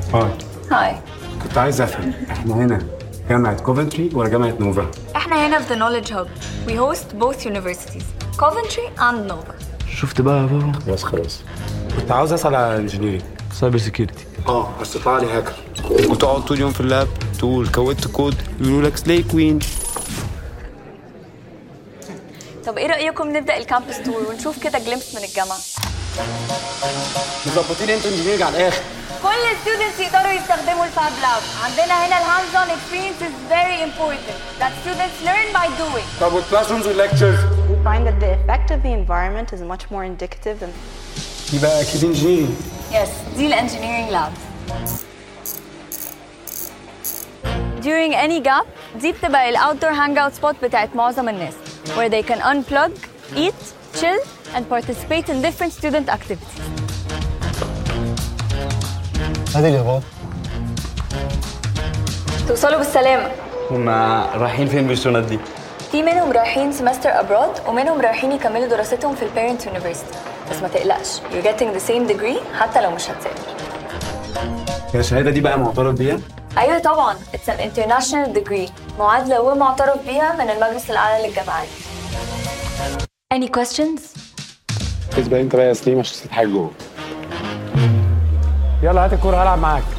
هاي هاي كنت عايز افهم احنا هنا جامعة كوفنتري ولا جامعة نوفا؟ احنا هنا في The Knowledge Hub. We host both universities, Coventry and Nova. شفت بقى يا بابا خلاص خلاص كنت عاوز اسال على انجينيرنج سايبر سيكيورتي اه بس طلع لي هاكر وتقعد طول اليوم في اللاب تقول كودت كود يقولوا لك سلاي كوين طب ايه رأيكم نبدأ الكامبس تور ونشوف كده جلمس من الجامعة؟ مظبطين انتوا انجينيرنج على الاخر كل الستودنتس يقدروا يستخدموا الفاب لاب. عندنا هنا الهاندز اون experience is very important. That students learn by doing. طب والكلاس رومز والليكتشرز We find that the effect of the environment is much more indicative than يبقى اكيد انجينيرنج Yes, دي الانجينيرنج لاب. During any gap, دي بتبقى الاوتدور هانج اوت سبوت بتاعت معظم الناس where they can unplug, eat, chill and participate in different student activities. ادي اليابان توصلوا بالسلامة. هما رايحين فين بالشنط دي؟ في منهم رايحين سمستر ابراد ومنهم رايحين يكملوا دراستهم في البيرنت يونيفرسيتي بس ما تقلقش you're getting the same degree حتى لو مش هتسافر هي الشهادة دي بقى معترف بيها؟ ايوه طبعا it's an international degree معادله ومعترف بيها من المجلس الاعلى للجامعات Any questions? اسبق انت بقى يا سليم عشان نسيت حاجة جوه يلا هات الكورة هلعب معاك